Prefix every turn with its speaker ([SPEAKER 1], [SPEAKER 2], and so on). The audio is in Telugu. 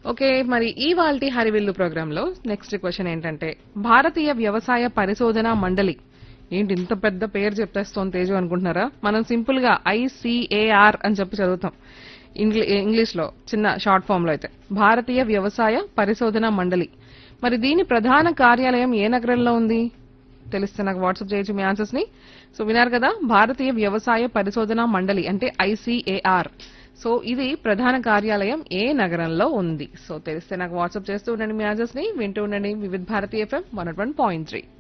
[SPEAKER 1] ఓకే మరి ఈ వాల్టి హరివిల్లు ప్రోగ్రామ్ లో నెక్స్ట్ క్వశ్చన్ ఏంటంటే భారతీయ వ్యవసాయ పరిశోధన మండలి ఏంటి ఇంత పెద్ద పేరు చెప్పేస్తోంది తేజు అనుకుంటున్నారా మనం సింపుల్ గా ఐసిఏఆర్ అని చెప్పి చదువుతాం ఇంగ్లీ- ఇంగ్లీష్ లో చిన్న షార్ట్ ఫామ్ లో అయితే భారతీయ వ్యవసాయ పరిశోధన మండలి మరి దీని ప్రధాన కార్యాలయం ఏ నగరంలో ఉంది తెలిస్తే నాకు వాట్సాప్ చేయొచ్చు మీ ఆన్సర్స్ ని సో విన్నారు కదా భారతీయ వ్యవసాయ పరిశోధన మండలి అంటే ఐసిఏఆర్ సో ఇది ప్రధాన కార్యాలయం ఏ నగరంలో ఉంది సో తెలిస్తే నాకు వాట్సాప్ చేస్తూ ఉండండి మీ ఆన్సర్స్ ని వింటూ ఉండండి Vividh Bharatiya FM one point three